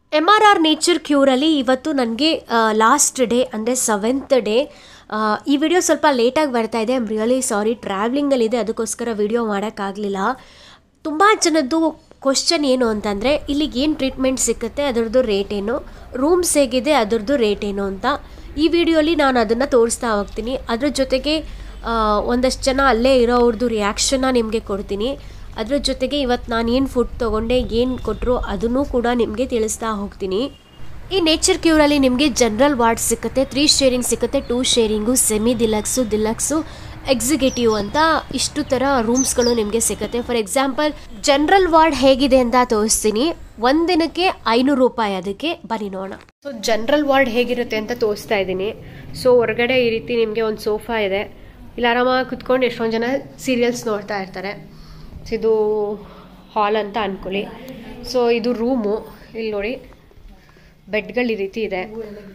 M R R nature ಕ್ಯೂರಲ್ಲಿ ಇವತ್ತು ನನಗೆ ಲಾಸ್ಟ್ ಡೇ ಅಂದರೆ ಸೆವೆಂತ್ ಡೇ ಈ ವಿಡಿಯೋ ಸ್ವಲ್ಪ ಲೇಟಾಗಿ ಬರ್ತಾ ಇದೆ ಐಮ್ ರಿಯಲಿ ಸಾರಿ ಟ್ರಾವ್ಲಿಂಗಲ್ಲಿದೆ ಅದಕ್ಕೋಸ್ಕರ ವಿಡಿಯೋ ಮಾಡೋಕ್ಕಾಗಲಿಲ್ಲ ತುಂಬ ಜನದ್ದು ಕ್ವಶನ್ ಏನು ಅಂತಂದರೆ ಇಲ್ಲಿಗೆ ಏನು ಟ್ರೀಟ್ಮೆಂಟ್ ಸಿಕ್ಕುತ್ತೆ ಅದರದ್ದು ರೇಟ್ ಏನು ರೂಮ್ಸ್ ಹೇಗಿದೆ ಅದರದ್ದು ರೇಟ್ ಏನು ಅಂತ ಈ ವಿಡಿಯೋಲಿ ನಾನು ಅದನ್ನು ತೋರಿಸ್ತಾ ಹೋಗ್ತೀನಿ ಅದ್ರ ಜೊತೆಗೆ ಆ, ಒಂದಷ್ಟು ಜನ ಅಲ್ಲೇ ಇರೋವ್ರದ್ದು ರಿಯಾಕ್ಷನ್ನ ನಿಮಗೆ ಕೊಡ್ತೀನಿ ಅದ್ರ ಜೊತೆಗೆ ಇವತ್ತು ನಾನು ಏನು ಫುಡ್ ತೊಗೊಂಡೆ ಏನು ಕೊಟ್ಟರು ಅದನ್ನು ಕೂಡ ನಿಮಗೆ ತಿಳಿಸ್ತಾ ಹೋಗ್ತೀನಿ ಈ ನೇಚರ್ ಕ್ಯೂರಲ್ಲಿ ನಿಮಗೆ ಜನರಲ್ ವಾರ್ಡ್ ಸಿಕ್ಕುತ್ತೆ ತ್ರೀ ಶೇರಿಂಗ್ ಸಿಕ್ಕುತ್ತೆ two sharing semi deluxe deluxe executive ಅಂತ ಇಷ್ಟು ಥರ ರೂಮ್ಸ್ಗಳು ನಿಮಗೆ ಸಿಗುತ್ತೆ ಫಾರ್ ಎಕ್ಸಾಂಪಲ್ ಜನರಲ್ ವಾರ್ಡ್ ಹೇಗಿದೆ ಅಂತ ತೋರಿಸ್ತೀನಿ ಒಂದಿನಕ್ಕೆ ಐನೂರು ರೂಪಾಯಿ ಅದಕ್ಕೆ ಬನ್ನಿ ನೋಡೋಣ ಸೊ ಜನರಲ್ ವಾರ್ಡ್ ಹೇಗಿರುತ್ತೆ ಅಂತ ತೋರಿಸ್ತಾ ಇದ್ದೀನಿ ಸೊ ಹೊರಗಡೆ ಈ ರೀತಿ ನಿಮಗೆ ಒಂದು ಸೋಫಾ ಇದೆ ಇಲ್ಲಿ ಆರಾಮಾಗಿ ಕುತ್ಕೊಂಡು ಎಷ್ಟೊಂದು ಜನ ಸೀರಿಯಲ್ಸ್ ನೋಡ್ತಾ ಇರ್ತಾರೆ ಸೊ ಇದು ಹಾಲ್ ಅಂತ ಅನ್ಕೊಳ್ಳಿ ಸೊ ಇದು ರೂಮು ಇಲ್ಲಿ ನೋಡಿ ಬೆಡ್ಗಳು ಈ ರೀತಿ ಇದೆ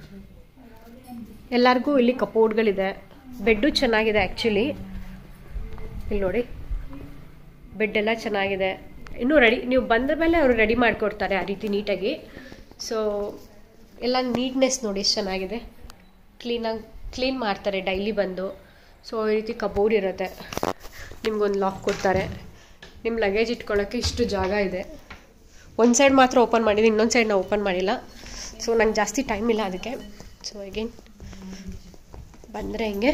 ಎಲ್ಲರಿಗೂ ಇಲ್ಲಿ ಕಪೋರ್ಡ್ಗಳಿದೆ ಬೆಡ್ಡು ಚೆನ್ನಾಗಿದೆ ಆ್ಯಕ್ಚುಲಿ ಇಲ್ಲಿ ನೋಡಿ ಬೆಡ್ ಎಲ್ಲ ಚೆನ್ನಾಗಿದೆ ಇನ್ನೂ ರೆಡಿ ನೀವು ಬಂದ ಮೇಲೆ ಅವರು ರೆಡಿ ಮಾಡಿಕೊಡ್ತಾರೆ ಆ ರೀತಿ ನೀಟಾಗಿ ಸೊ ಎಲ್ಲ ನೀಟ್ನೆಸ್ ನೋಡಿ ಎಷ್ಟು ಚೆನ್ನಾಗಿದೆ ಕ್ಲೀನಾಗಿ ಕ್ಲೀನ್ ಮಾಡ್ತಾರೆ ಡೈಲಿ ಬಂದು ಸೊ ಈ ರೀತಿ ಕಬೋರ್ಡ್ ಇರುತ್ತೆ ನಿಮ್ಗೊಂದು ಲಾಕ್ ಕೊಡ್ತಾರೆ ನಿಮ್ಮ ಲಗೇಜ್ ಇಟ್ಕೊಳ್ಳೋಕ್ಕೆ ಇಷ್ಟು ಜಾಗ ಇದೆ ಒಂದು ಸೈಡ್ ಮಾತ್ರ ಓಪನ್ ಮಾಡಿದ್ದೀನಿ ಇನ್ನೊಂದು ಸೈಡ್ ನಾವು ಓಪನ್ ಮಾಡಿಲ್ಲ ಸೊ ನಂಗೆ ಜಾಸ್ತಿ ಟೈಮ್ ಇಲ್ಲ ಅದಕ್ಕೆ ಸೊ ಅಗೇನ್ ಬಂದರೆ ಹಿಂಗೆ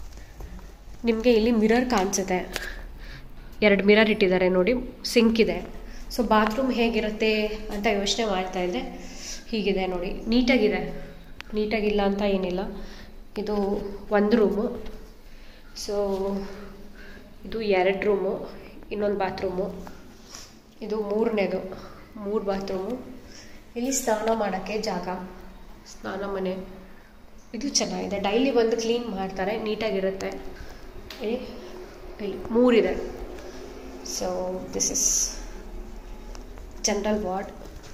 ನಿಮಗೆ ಇಲ್ಲಿ ಮಿರರ್ ಕಾಣಿಸುತ್ತೆ ಎರಡು ಮಿರರ್ ಇಟ್ಟಿದ್ದಾರೆ ನೋಡಿ ಸಿಂಕ್ ಇದೆ ಸೊ ಬಾತ್ರೂಮ್ ಹೇಗಿರುತ್ತೆ ಅಂತ ಯೋಚನೆ ಮಾಡ್ತಾ ಇದ್ದೆ ಹೀಗಿದೆ ನೋಡಿ ನೀಟಾಗಿದೆ ನೀಟಾಗಿಲ್ಲ ಅಂತ ಏನಿಲ್ಲ ಇದು ಒಂದು ರೂಮು ಸೊ ಇದು ಎರಡು ರೂಮು ಇನ್ನೊಂದು ಬಾತ್ರೂಮು ಇದು ಮೂರನೇದು ಮೂರು ಬಾತ್ರೂಮು ಇಲ್ಲಿ ಸ್ನಾನ ಮಾಡೋಕ್ಕೆ ಜಾಗ ಸ್ನಾನ ಮನೆ ಇದು ಚೆನ್ನಾಗಿದೆ ಡೈಲಿ ಬಂದು ಕ್ಲೀನ್ ಮಾಡ್ತಾರೆ ನೀಟಾಗಿರುತ್ತೆ ಇಲ್ಲಿ ಇಲ್ಲಿ ಮೂರಿದೆ so this is general ward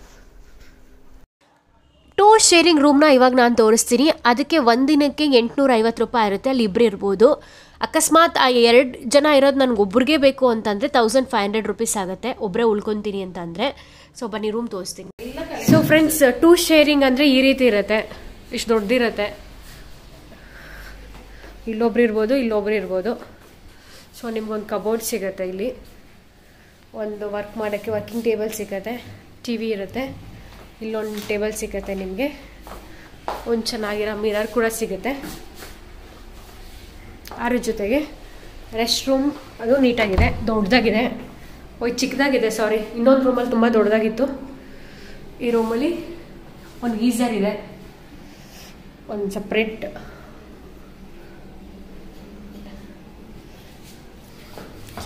two sharing ರೂಮ್ನ ಇವಾಗ ನಾನು ತೋರಿಸ್ತೀನಿ ಅದಕ್ಕೆ ಒಂದಿನಕ್ಕೆ ಎಂಟುನೂರ ಐವತ್ತು ರೂಪಾಯಿ ಇರುತ್ತೆ ಅಲ್ಲಿ ಇಬ್ಬರು ಇರ್ಬೋದು ಅಕಸ್ಮಾತ್ ಆ ಎರಡು ಜನ ಇರೋದು ನನಗೆ ಒಬ್ರಿಗೆ ಬೇಕು ಅಂತಂದರೆ ತೌಸಂಡ್ ಫೈವ್ ಹಂಡ್ರೆಡ್ ರುಪೀಸ್ ಆಗುತ್ತೆ ಒಬ್ಬರೇ ಉಳ್ಕೊತೀನಿ ಅಂತಂದರೆ ಸೊ ಬನ್ನಿ ರೂಮ್ ತೋರಿಸ್ತೀನಿ ಸೊ ಫ್ರೆಂಡ್ಸ್ ಟೂ ಶೇರಿಂಗ್ ಅಂದರೆ ಈ ರೀತಿ ಇರುತ್ತೆ ಇಷ್ಟು ದೊಡ್ಡದಿರುತ್ತೆ ಇಲ್ಲೊಬ್ರು ಇರ್ಬೋದು ಇಲ್ಲೊಬ್ರು ಇರ್ಬೋದು ಸೊ ನಿಮ್ಗೊಂದು ಕಬೋರ್ಡ್ ಸಿಗುತ್ತೆ ಇಲ್ಲಿ ಒಂದು ವರ್ಕ್ ಮಾಡೋಕ್ಕೆ ವರ್ಕಿಂಗ್ ಟೇಬಲ್ ಸಿಗುತ್ತೆ ಟಿ ವಿ ಇರುತ್ತೆ ಇಲ್ಲೊಂದು ಟೇಬಲ್ ಸಿಗುತ್ತೆ ನಿಮಗೆ ಒಂದು ಚೆನ್ನಾಗಿರೋ ಮಿರರ್ ಕೂಡ ಸಿಗುತ್ತೆ ಅದ್ರ ಜೊತೆಗೆ ರೆಸ್ಟ್ ರೂಮ್ ಅದು ನೀಟಾಗಿದೆ ದೊಡ್ಡದಾಗಿದೆ ಓಯ್ ಚಿಕ್ಕದಾಗಿದೆ ಸಾರಿ ಇನ್ನೊಂದು ರೂಮಲ್ಲಿ ತುಂಬ ದೊಡ್ಡದಾಗಿತ್ತು ಈ ರೂಮಲ್ಲಿ ಒಂದು ಗೀಸರ್ ಇದೆ ಒಂದು ಸಪ್ರೇಟ್ ಸೊ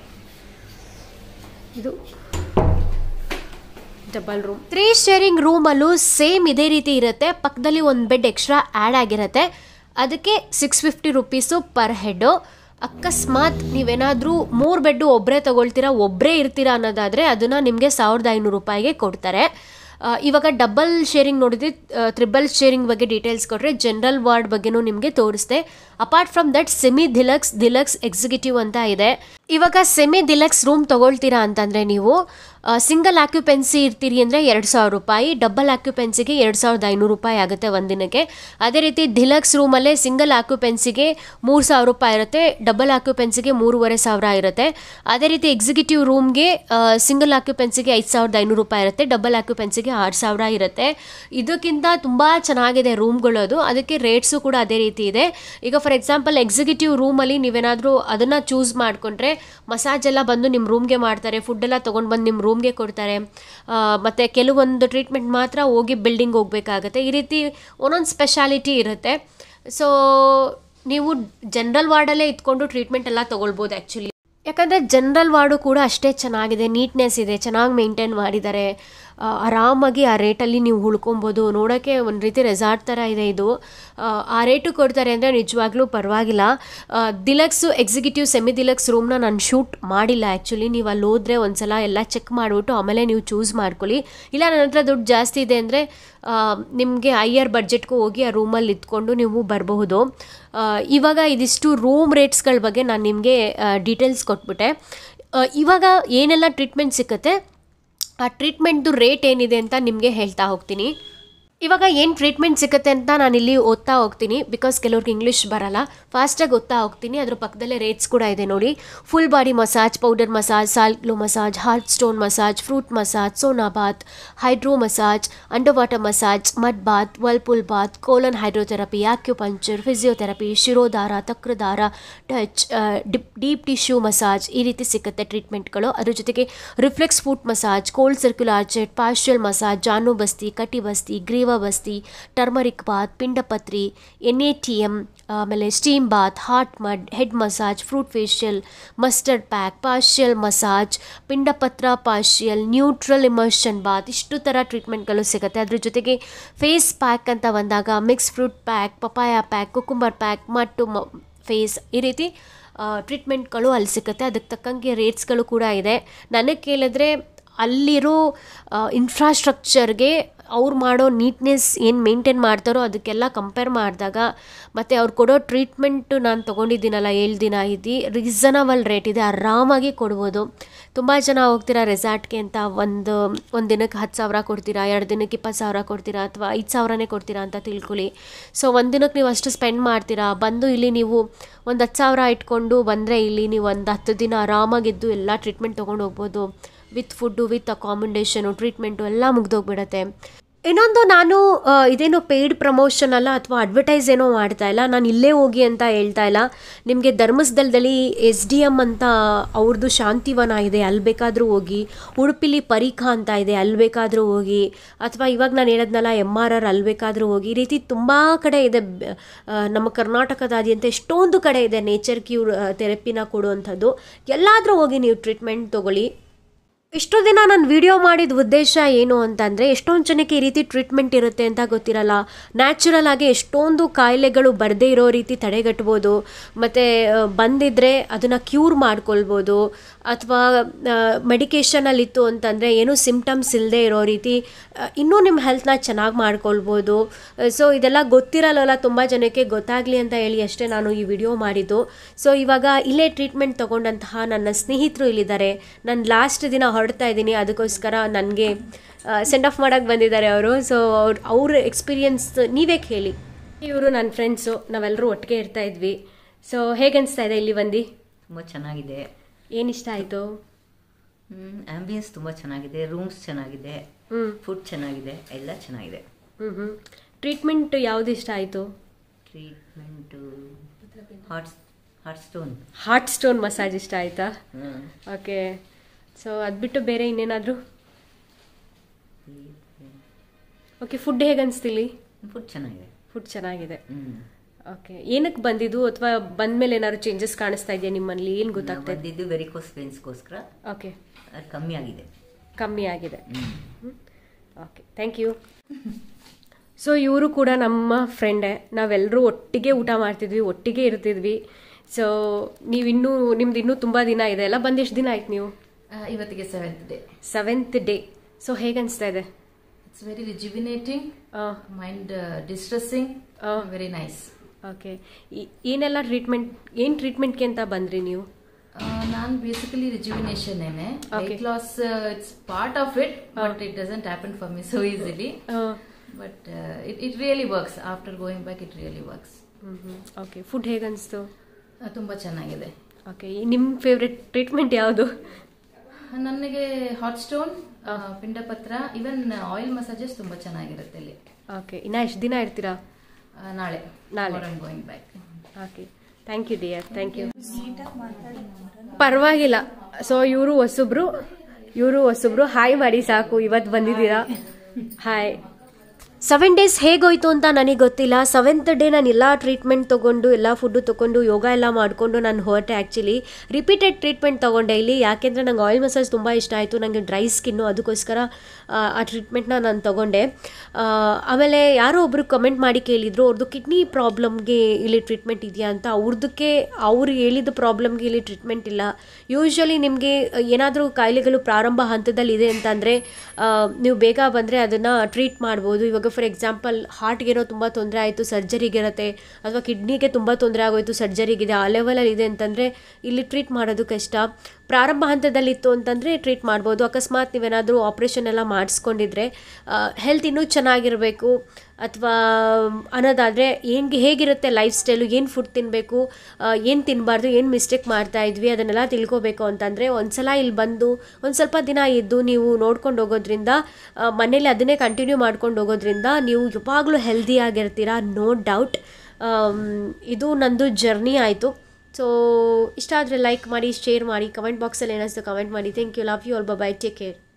ಇದು ಡಬಲ್ ರೂಮ್ ತ್ರೀ ಶೇರಿಂಗ್ ರೂಮಲ್ಲೂ ಸೇಮ್ ಇದೇ ರೀತಿ ಇರುತ್ತೆ ಪಕ್ಕದಲ್ಲಿ ಒಂದು ಬೆಡ್ ಎಕ್ಸ್ಟ್ರಾ ಆ್ಯಡ್ ಆಗಿರುತ್ತೆ ಅದಕ್ಕೆ six fifty rupees per head ಅಕಸ್ಮಾತ್ ನೀವೇನಾದರೂ ಮೂರು ಬೆಡ್ಡು ಒಬ್ಬರೇ ತೊಗೊಳ್ತೀರಾ ಒಬ್ಬರೇ ಇರ್ತೀರಾ ಅನ್ನೋದಾದರೆ ಅದನ್ನು ನಿಮಗೆ ಸಾವಿರದ ಐನೂರು ರೂಪಾಯಿಗೆ ಕೊಡ್ತಾರೆ ಆ, ಇವಾಗ ಡಬಲ್ ಶೇರಿಂಗ್ ನೋಡಿದ್ರೆ ತ್ರಿಬಲ್ ಶೇರಿಂಗ್ ಬಗ್ಗೆ ಡೀಟೇಲ್ಸ್ ಕೊಟ್ಟರೆ ಜನರಲ್ ವಾರ್ಡ್ ಬಗ್ಗೆನೂ ನಿಮಗೆ ತೋರಿಸ್ದೆ apart from that semi deluxe deluxe executive ಅಂತ ಇದೆ ಇವಾಗ ಸೆಮಿ ದಿಲಕ್ಸ್ ರೂಮ್ ತೊಗೊಳ್ತೀರಾ ಅಂತಂದರೆ ನೀವು ಸಿಂಗಲ್ ಆಕ್ಯುಪೆನ್ಸಿ ಇರ್ತೀರಿ ಅಂದರೆ ಎರಡು ಸಾವಿರ ರೂಪಾಯಿ ಡಬಲ್ ಆಕ್ಯುಪೆನ್ಸಿಗೆ ಎರಡು ಸಾವಿರದ ಐನೂರು ರೂಪಾಯಿ ಆಗುತ್ತೆ ಒಂದಿನಕ್ಕೆ ಅದೇ ರೀತಿ ಧಿಲಕ್ಸ್ ರೂಮಲ್ಲೇ ಸಿಂಗಲ್ ಆಕ್ಯುಪೆನ್ಸಿಗೆ ಮೂರು ಸಾವಿರ ರೂಪಾಯಿ ಇರುತ್ತೆ ಡಬಲ್ ಆಕ್ಯುಪೆನ್ಸಿಗೆ ಮೂರುವರೆ ಸಾವಿರ ಇರುತ್ತೆ ಅದೇ ರೀತಿ ಎಕ್ಸಿಕ್ಯೂಟಿವ್ ರೂಮ್ಗೆ ಸಿಂಗಲ್ ಆಕ್ಯುಪೆನ್ಸಿಗೆ ಐದು ಸಾವಿರದ ಐನೂರು ರೂಪಾಯಿ ಇರುತ್ತೆ ಡಬಲ್ ಆಕ್ಯುಪೆನ್ಸಿಗೆ ಆರು ಸಾವಿರ ಇರುತ್ತೆ ಇದಕ್ಕಿಂತ ತುಂಬ ಚೆನ್ನಾಗಿದೆ ರೂಮ್ಗಳದು ಅದಕ್ಕೆ ರೇಟ್ಸು ಕೂಡ ಅದೇ ರೀತಿ ಇದೆ ಈಗ ಫಾರ್ ಎಕ್ಸಾಂಪಲ್ ಎಕ್ಸಿಕ್ಯೂಟಿವ್ ರೂಮಲ್ಲಿ ನೀವೇನಾದರೂ ಅದನ್ನು ಚೂಸ್ ಮಾಡಿಕೊಂಡ್ರೆ ಮಸಾಜ್ ಎಲ್ಲ ಬಂದು ನಿಮ್ಮ ರೂಮ್ಗೆ ಮಾಡ್ತಾರೆ ಫುಡ್ ಎಲ್ಲ ತೊಗೊಂಡು ಬಂದು ನಿಮ್ಮ ರೂಮ್ಗೆ ಕೊಡ್ತಾರೆ ಆ, ಮತ್ತು ಕೆಲವೊಂದು ಟ್ರೀಟ್ಮೆಂಟ್ ಮಾತ್ರ ಹೋಗಿ ಬಿಲ್ಡಿಂಗ್ ಹೋಗಬೇಕಾಗತ್ತೆ ಈ ರೀತಿ ಒಂದೊಂದು ಸ್ಪೆಷಾಲಿಟಿ ಇರುತ್ತೆ ಸೊ ನೀವು ಜನರಲ್ ವಾರ್ಡಲ್ಲೇ ಇದ್ಕೊಂಡು ಟ್ರೀಟ್ಮೆಂಟ್ ಎಲ್ಲ ತೊಗೊಳ್ಬೋದು ಆ್ಯಕ್ಚುಲಿ ಯಾಕಂದರೆ ಜನರಲ್ ವಾರ್ಡು ಕೂಡ ಅಷ್ಟೇ ಚೆನ್ನಾಗಿದೆ ನೀಟ್ನೆಸ್ ಇದೆ ಚೆನ್ನಾಗಿ ಮೇಂಟೈನ್ ಮಾಡಿದ್ದಾರೆ ಆ, ಆರಾಮಾಗಿ ಆ ರೇಟಲ್ಲಿ ನೀವು ಉಳ್ಕೊಬೋದು ನೋಡೋಕ್ಕೆ ಒಂದು ರೀತಿ ರೆಸಾರ್ಟ್ ಥರ ಇದೆ ಇದು ಆ, ಆ ರೇಟು ಕೊಡ್ತಾರೆ ಅಂದರೆ ನಿಜವಾಗ್ಲೂ ಪರವಾಗಿಲ್ಲ ದಿಲಕ್ಸು ಎಕ್ಸಿಕ್ಯೂಟಿವ್ ಸೆಮಿ ದಿಲಕ್ಸ್ ರೂಮ್ನ ನಾನು ಶೂಟ್ ಮಾಡಿಲ್ಲ ಆ್ಯಕ್ಚುಲಿ ನೀವು ಅಲ್ಲಿ ಹೋದರೆ ಒಂದ್ಸಲ ಎಲ್ಲ ಚೆಕ್ ಮಾಡಿಬಿಟ್ಟು ಆಮೇಲೆ ನೀವು ಚೂಸ್ ಮಾಡ್ಕೊಳ್ಳಿ ಇಲ್ಲ ನನ್ನ ಹತ್ರ ದುಡ್ಡು ಜಾಸ್ತಿ ಇದೆ ಅಂದರೆ ನಿಮಗೆ ಹೈಯರ್ ಬಡ್ಜೆಟ್ಗೂ ಹೋಗಿ ಆ ರೂಮಲ್ಲಿ ಇದ್ಕೊಂಡು ನೀವು ಬರಬಹುದು ಆ, ಇವಾಗ ಇದಿಷ್ಟು ರೂಮ್ ರೇಟ್ಸ್ಗಳ ಬಗ್ಗೆ ನಾನು ನಿಮಗೆ ಡೀಟೇಲ್ಸ್ ಕೊಟ್ಬಿಟ್ಟೆ ಆ, ಇವಾಗ ಏನೆಲ್ಲ ಟ್ರೀಟ್ಮೆಂಟ್ ಸಿಕ್ಕತ್ತೆ ಆ ಟ್ರೀಟ್ಮೆಂಟ್ದು ರೇಟ್ ಏನಿದೆ ಅಂತ ನಿಮಗೆ ಹೇಳ್ತಾ ಹೋಗ್ತೀನಿ ಇವಾಗ ಏನು ಟ್ರೀಟ್ಮೆಂಟ್ ಸಿಗುತ್ತೆ ಅಂತ ನಾನು ಇಲ್ಲಿ ಓದ್ತಾ ಹೋಗ್ತೀನಿ ಬಿಕಾಸ್ ಕೆಲವ್ರಿಗೆ ಇಂಗ್ಲೀಷ್ ಬರಲ್ಲ ಫಾಸ್ಟಾಗಿ ಓದ್ತಾ ಹೋಗ್ತೀನಿ ಅದ್ರ ಪಕ್ಕದಲ್ಲೇ ರೇಟ್ಸ್ ಕೂಡ ಇದೆ ನೋಡಿ full body massage powder massage salt glow massage hot stone massage fruit massage sauna bath hydro massage under water massage mud bath whirlpool bath colon hydrotherapy acupuncture physiotherapy shirodhara takradhara touch deep deep tissue massage ಈ ರೀತಿ ಸಿಗುತ್ತೆ ಟ್ರೀಟ್ಮೆಂಟ್ಗಳು ಅದ್ರ ಜೊತೆಗೆ reflex foot massage cold circular jet partial massage janu basti kati basti greeva basti turmeric bath pindapatri N A T M ಆಮೇಲೆ steam bath hot mud head massage fruit facial mustard pack partial massage pindapatra partial neutral immersion bath ಇಷ್ಟು ಥರ ಟ್ರೀಟ್ಮೆಂಟ್ಗಳು ಸಿಗುತ್ತೆ ಅದ್ರ ಜೊತೆಗೆ ಫೇಸ್ ಪ್ಯಾಕ್ ಅಂತ ಬಂದಾಗ mix fruit pack papaya pack cucumber pack ಮಟ್ಟು ಮ ಫೇಸ್ ಈ ರೀತಿ ಟ್ರೀಟ್ಮೆಂಟ್ಗಳು ಅಲ್ಲಿ ಸಿಗುತ್ತೆ ಅದಕ್ಕೆ ತಕ್ಕಂಗೆ ರೇಟ್ಸ್ಗಳು ಕೂಡ ಇದೆ ನನಗೆ ಕೇಳಿದ್ರೆ ಅಲ್ಲಿರೋ ಇನ್ಫ್ರಾಸ್ಟ್ರಕ್ಚರ್ಗೆ ಅವ್ರು ಮಾಡೋ ನೀಟ್ನೆಸ್ ಏನು ಮೇಂಟೈನ್ ಮಾಡ್ತಾರೋ ಅದಕ್ಕೆಲ್ಲ ಕಂಪೇರ್ ಮಾಡಿದಾಗ ಮತ್ತು ಅವ್ರು ಕೊಡೋ ಟ್ರೀಟ್ಮೆಂಟು ನಾನು ತೊಗೊಂಡಿದ್ದೀನಲ್ಲ ಏಳು ದಿನ ಇದ್ದು ರೀಸನಬಲ್ ರೇಟ್ ಇದೆ ಆರಾಮಾಗಿ ಕೊಡ್ಬೋದು ತುಂಬ ಜನ ಹೋಗ್ತೀರಾ ರೆಸಾರ್ಟ್ಗೆ ಅಂತ ಒಂದು ಒಂದು ದಿನಕ್ಕೆ ಹತ್ತು ಸಾವಿರ ಕೊಡ್ತೀರಾ ಎರಡು ದಿನಕ್ಕೆ ಇಪ್ಪತ್ತು ಸಾವಿರ ಕೊಡ್ತೀರಾ ಅಥವಾ ಐದು ಸಾವಿರನೇ ಕೊಡ್ತೀರಾ ಅಂತ ತಿಳ್ಕೊಳ್ಳಿ ಸೊ ಒಂದು ದಿನಕ್ಕೆ ನೀವು ಅಷ್ಟು ಸ್ಪೆಂಡ್ ಮಾಡ್ತೀರಾ ಬಂದು ಇಲ್ಲಿ ನೀವು ಒಂದು ಹತ್ತು ಸಾವಿರ ಇಟ್ಕೊಂಡು ಬಂದರೆ ಇಲ್ಲಿ ನೀವು ಒಂದು ಹತ್ತು ದಿನ ಆರಾಮಾಗಿದ್ದು ಎಲ್ಲ ಟ್ರೀಟ್ಮೆಂಟ್ ತೊಗೊಂಡು ಹೋಗ್ಬೋದು with food with accommodation treatment ಎಲ್ಲ ಮುಗ್ದೋಗ್ಬಿಡತ್ತೆ ಇನ್ನೊಂದು ನಾನು ಆ, ಇದೇನೋ ಪೇಯ್ಡ್ ಪ್ರಮೋಷನ್ ಅಲ್ಲ ಅಥವಾ ಅಡ್ವರ್ಟೈಸ್ ಏನೋ ಮಾಡ್ತಾ ಇಲ್ಲ ನಾನು ಇಲ್ಲೇ ಹೋಗಿ ಅಂತ ಹೇಳ್ತಾ ಇಲ್ಲ ನಿಮಗೆ ಧರ್ಮಸ್ಥಳದಲ್ಲಿ ಎಸ್ ಡಿ ಎಮ್ ಅಂತ ಅವ್ರದ್ದು ಶಾಂತಿವನ ಇದೆ ಅಲ್ಲಿ ಬೇಕಾದರೂ ಹೋಗಿ ಉಡುಪಿಲಿ ಪರೀಖಾ ಅಂತ ಇದೆ ಅಲ್ಲಿ ಬೇಕಾದರೂ ಹೋಗಿ ಅಥವಾ ಇವಾಗ ನಾನು ಹೇಳಿದ್ನಲ್ಲ ಎಮ್ ಆರ್ ಆರ್ ಅಲ್ಲಿ ಬೇಕಾದರೂ ಹೋಗಿ ಈ ರೀತಿ ತುಂಬ ಕಡೆ ಇದೆ ಬ- ಆ, ನಮ್ಮ ಕರ್ನಾಟಕದಾದ್ಯಂತ ಎಷ್ಟೊಂದು ಕಡೆ ಇದೆ ನೇಚರ್ ಕ್ಯೂರ್ ಥೆರಪಿನ ಕೊಡುವಂಥದ್ದು ಎಲ್ಲಾದರೂ ಹೋಗಿ ನೀವು ಟ್ರೀಟ್ಮೆಂಟ್ ತೊಗೊಳ್ಳಿ ಇಷ್ಟು ದಿನ ನಾನು ವಿಡಿಯೋ ಮಾಡಿದ ಉದ್ದೇಶ ಏನು ಅಂತಂದರೆ ಎಷ್ಟೊಂದು ಜನಕ್ಕೆ ಈ ರೀತಿ ಟ್ರೀಟ್ಮೆಂಟ್ ಇರುತ್ತೆ ಅಂತ ಗೊತ್ತಿರಲ್ಲ ನ್ಯಾಚುರಲ್ ಆಗಿ ಎಷ್ಟೊಂದು ಕಾಯಿಲೆಗಳು ಬರದೇ ಇರೋ ರೀತಿ ತಡೆಗಟ್ಬೋದು ಮತ್ತು ಬಂದಿದ್ದರೆ ಅದನ್ನು ಕ್ಯೂರ್ ಮಾಡ್ಕೊಳ್ಬೋದು ಅಥವಾ ಮೆಡಿಕೇಷನಲ್ಲಿತ್ತು ಅಂತಂದರೆ ಏನೂ ಸಿಮ್ಟಮ್ಸ್ ಇಲ್ಲದೆ ಇರೋ ರೀತಿ ಆ, ಇನ್ನೂ ನಿಮ್ಮ ಹೆಲ್ತ್ನ ಚೆನ್ನಾಗಿ ಮಾಡ್ಕೊಳ್ಬೋದು ಸೊ ಇದೆಲ್ಲ ಗೊತ್ತಿರಲ್ಲ ತುಂಬ ಜನಕ್ಕೆ ಗೊತ್ತಾಗಲಿ ಅಂತ ಹೇಳಿ ಅಷ್ಟೇ ನಾನು ಈ ವಿಡಿಯೋ ಮಾಡಿದ್ದು ಸೊ ಇವಾಗ ಇಲ್ಲೇ ಟ್ರೀಟ್ಮೆಂಟ್ ತೊಗೊಂಡಂತಹ ನನ್ನ ಸ್ನೇಹಿತರು ಇಲ್ಲಿದ್ದಾರೆ ನಾನು ಲಾಸ್ಟ್ ದಿನ ಹೊರಡ್ತಾ ಇದ್ದೀನಿ ಅದಕ್ಕೋಸ್ಕರ ನನಗೆ ಸೆಂಡ್ ಆಫ್ ಮಾಡೋಕ್ಕೆ ಬಂದಿದ್ದಾರೆ ಅವರು ಸೊ ಅವ್ರ ಅವ್ರ ಎಕ್ಸ್ಪೀರಿಯನ್ಸ್ ನೀವೇ ಕೇಳಿ ಇವರು ನನ್ನ ಫ್ರೆಂಡ್ಸು ನಾವೆಲ್ಲರೂ ಒಟ್ಟಿಗೆ ಇರ್ತಾ ಇದ್ವಿ ಸೊ ಹೇಗೆ ಅನಿಸ್ತಾ ಇದೆ ಇಲ್ಲಿ ಬಂದು ತುಂಬ ಚೆನ್ನಾಗಿದೆ ಏನು ಇಷ್ಟ ಆಯಿತು ಆಂಬಿಯನ್ಸ್ ತುಂಬ ಚೆನ್ನಾಗಿದೆ ರೂಮ್ಸ್ ಚೆನ್ನಾಗಿದೆ ಹ್ಞೂ ಫುಡ್ ಚೆನ್ನಾಗಿದೆ ಎಲ್ಲ ಚೆನ್ನಾಗಿದೆ ಹ್ಞೂ ಹ್ಞೂ ಟ್ರೀಟ್ಮೆಂಟ್ ಯಾವುದು ಇಷ್ಟ ಆಯಿತು treatment hot hot stone heart stone massage ಇಷ್ಟ ಆಯಿತಾ ಓಕೆ ಸೊ ಅದು ಬಿಟ್ಟು ಬೇರೆ ಇನ್ನೇನಾದರೂ ಓಕೆ ಫುಡ್ ಹೇಗೆ ಅನಿಸ್ತಿಲ್ಲಿ ಫುಡ್ ಚೆನ್ನಾಗಿದೆ ಫುಡ್ ಚೆನ್ನಾಗಿದೆ ಹ್ಮ್ ಓಕೆ ಏನಕ್ಕೆ ಬಂದಿದ್ದು ಅಥವಾ ಬಂದ್ಮೇಲೆ ಏನಾದ್ರು ಚೇಂಜಸ್ ಕಾಣಿಸ್ತಾ ಇದೆಯಾ ನಿಮ್ಮಲ್ಲಿ ಏನು ನಾವು ಗೊತ್ತಾಗ್ತಾ ಇದೆ ಬಂದಿದ್ದು ವೆರಿಕೋಸ್ ವೆನ್ಸ್ಗೋಸ್ಕರ ಓಕೆ ಅದು ಕಮ್ಮಿ ಆಗಿದೆ ಕಮ್ಮಿ ಆಗಿದೆ hmm. Okay thank you so ಇವರು ಕೂಡ ನಮ್ಮ ಫ್ರೆಂಡೇ ನಾವೆಲ್ಲರೂ ಒಟ್ಟಿಗೆ ಊಟ ಮಾಡ್ತಿದ್ವಿ ಒಟ್ಟಿಗೆ ಇರ್ತಿದ್ವಿ ಸೊ ನೀವು ಇನ್ನೂ ನಿಮ್ದು ಇನ್ನೂ ತುಂಬ ದಿನ ಇದೆ ಅಲ್ಲ ಬಂದು ಎಷ್ಟು ದಿನ ಆಯ್ತು ನೀವು ಆ, ಇವತ್ತಿಗೆ seventh day seventh day so ಹೇಗೆ ಅನಿಸ್ತಾ ಇದೆ ಇಟ್ಸ್ ವೆರಿ ರಿಜಿವಿನೇಟಿಂಗ್ ಆ, ಮೈಂಡ್ ಡಿಸ್ಟ್ರೆಸ್ಸಿಂಗ್ ಆ. ವೆರಿ ನೈಸ್ ಓಕೆ ಈ- ಏನೆಲ್ಲ ಟ್ರೀಟ್ಮೆಂಟ್ ಏನು ಟ್ರೀಟ್ಮೆಂಟ್ಗೆ ಅಂತ ಬಂದ್ರಿ ನೀವು ನಾನು ಬೇಸಿಕಲಿ ರಿಜಿವಿನೇಷನ್ ಏನೆ Okay. Weight loss it's part of it but it doesn't happen for me so easily but it it really works after going back it really works okay food ಹೇಗೆ ಅನಿಸ್ತು ತುಂಬಾ ಚೆನ್ನಾಗಿದೆ ಓಕೆ ನಿಮ್ಮ favourite treatment ಯಾವುದು ನನಗೆ hot stone ಪಿಂಡಪತ್ರ even oil massages ತುಂಬಾ ಚೆನ್ನಾಗಿರುತ್ತೆ ಇಲ್ಲಿ ಓಕೆ ಇನ್ನು ಎಷ್ಟು ದಿನ ಇರ್ತೀರಾ ಆ, ನಾಳೆ ನಾಳೆ. Going back okay thank you dear thank you ಪರವಾಗಿಲ್ಲ ಸೊ ಇವರು ಹೊಸಬ್ರು ಇವರು ಹೊಸಬ್ರು ಹಾಯ್ ಮಾಡಿ ಸಾಕು ಇವತ್ತು ಬಂದಿದ್ದೀರಾ ಹಾಯ್ ಸೆವೆನ್ ಡೇಸ್ ಹೇಗೋಯ್ತು ಅಂತ ನನಗೆ ಗೊತ್ತಿಲ್ಲ ಸೆವೆಂತ್ ಡೇ ನಾನು ಎಲ್ಲ ಟ್ರೀಟ್ಮೆಂಟ್ ತೊಗೊಂಡು ಎಲ್ಲ ಫುಡ್ಡು ತೊಗೊಂಡು ಯೋಗ ಎಲ್ಲ ಮಾಡಿಕೊಂಡು ನಾನು ಹೊರಟೆ ಆ್ಯಕ್ಚುಲಿ ರಿಪೀಟೆಡ್ ಟ್ರೀಟ್ಮೆಂಟ್ ತೊಗೊಂಡೆ ಇಲ್ಲಿ ಯಾಕೆಂದರೆ ನಂಗೆ ಆಯಿಲ್ ಮಸಾಜ್ ತುಂಬ ಇಷ್ಟ ಆಯಿತು ನನಗೆ ಡ್ರೈ ಸ್ಕಿನ್ನು ಅದಕ್ಕೋಸ್ಕರ ಆ, ಆ ಟ್ರೀಟ್ಮೆಂಟ್ನ ನಾನು ತೊಗೊಂಡೆ ಆ, ಆಮೇಲೆ ಯಾರೋ ಒಬ್ಬರು ಕಮೆಂಟ್ ಮಾಡಿ ಕೇಳಿದರು ಅವ್ರದ್ದು ಕಿಡ್ನಿ ಪ್ರಾಬ್ಲಮ್ಗೆ ಇಲ್ಲಿ ಟ್ರೀಟ್ಮೆಂಟ್ ಇದೆಯಾ ಅಂತ ಅವ್ರದಕ್ಕೆ ಅವ್ರು ಹೇಳಿದ ಪ್ರಾಬ್ಲಮ್ಗೆ ಇಲ್ಲಿ ಟ್ರೀಟ್ಮೆಂಟ್ ಇಲ್ಲ ಯೂಶ್ವಲಿ ನಿಮಗೆ ಏನಾದರೂ ಕಾಯಿಲೆಗಳು ಪ್ರಾರಂಭ ಹಂತದಲ್ಲಿ ಇದೆ ಅಂತಂದರೆ ನೀವು ಬೇಗ ಬಂದರೆ ಅದನ್ನು ಟ್ರೀಟ್ ಮಾಡ್ಬೋದು ಇವಾಗ ಫಾರ್ ಎಕ್ಸಾಂಪಲ್ ಹಾರ್ಟ್ಗೇನೋ ತುಂಬ ತೊಂದರೆ ಆಯಿತು ಸರ್ಜರಿಗಿರುತ್ತೆ ಅಥವಾ ಕಿಡ್ನಿಗೆ ತುಂಬ ತೊಂದರೆ ಆಗೋಯ್ತು ಸರ್ಜರಿಗಿದೆ ಆ ಲೆವೆಲಲ್ಲಿ ಇದೆ ಅಂತಂದರೆ ಇಲ್ಲಿ ಟ್ರೀಟ್ ಮಾಡೋದು ಕಷ್ಟ ಪ್ರಾರಂಭ ಹಂತದಲ್ಲಿತ್ತು ಅಂತಂದರೆ ಟ್ರೀಟ್ ಮಾಡ್ಬೋದು ಅಕಸ್ಮಾತ್ ನೀವೇನಾದರೂ ಆಪ್ರೇಷನ್ ಎಲ್ಲ ಮಾಡಿಸ್ಕೊಂಡಿದ್ರೆ ಹೆಲ್ತ್ ಇನ್ನೂ ಚೆನ್ನಾಗಿರಬೇಕು ಅಥವಾ ಅನ್ನೋದಾದರೆ ಹೆಂಗೆ ಹೇಗಿರುತ್ತೆ ಲೈಫ್ ಸ್ಟೈಲು ಏನು ಫುಡ್ ತಿನ್ನಬೇಕು ಏನು ತಿನ್ನಬಾರ್ದು ಏನು ಮಿಸ್ಟೇಕ್ ಮಾಡ್ತಾ ಇದ್ವಿ ಅದನ್ನೆಲ್ಲ ತಿಳ್ಕೊಬೇಕು ಅಂತಂದರೆ ಒಂದು ಸಲ ಇಲ್ಲಿ ಬಂದು ಒಂದು ಸ್ವಲ್ಪ ದಿನ ಇದ್ದು ನೀವು ನೋಡ್ಕೊಂಡು ಹೋಗೋದ್ರಿಂದ ಆ, ಮನೇಲಿ ಅದನ್ನೇ ಕಂಟಿನ್ಯೂ ಮಾಡ್ಕೊಂಡು ಹೋಗೋದ್ರಿಂದ ನೀವು ಯಾವಾಗಲೂ ಹೆಲ್ದಿ ಆಗಿರ್ತೀರಾ ನೋ ಡೌಟ್ ಇದು ನಂದು ಜರ್ನಿ ಆಯಿತು ಸೊ ಇಷ್ಟ ಆದರೆ ಲೈಕ್ ಮಾಡಿ ಶೇರ್ ಮಾಡಿ ಕಮೆಂಟ್ ಬಾಕ್ಸಲ್ಲಿ ಏನಿಸ್ತು ಕಮೆಂಟ್ ಮಾಡಿ thank you love you all bye take care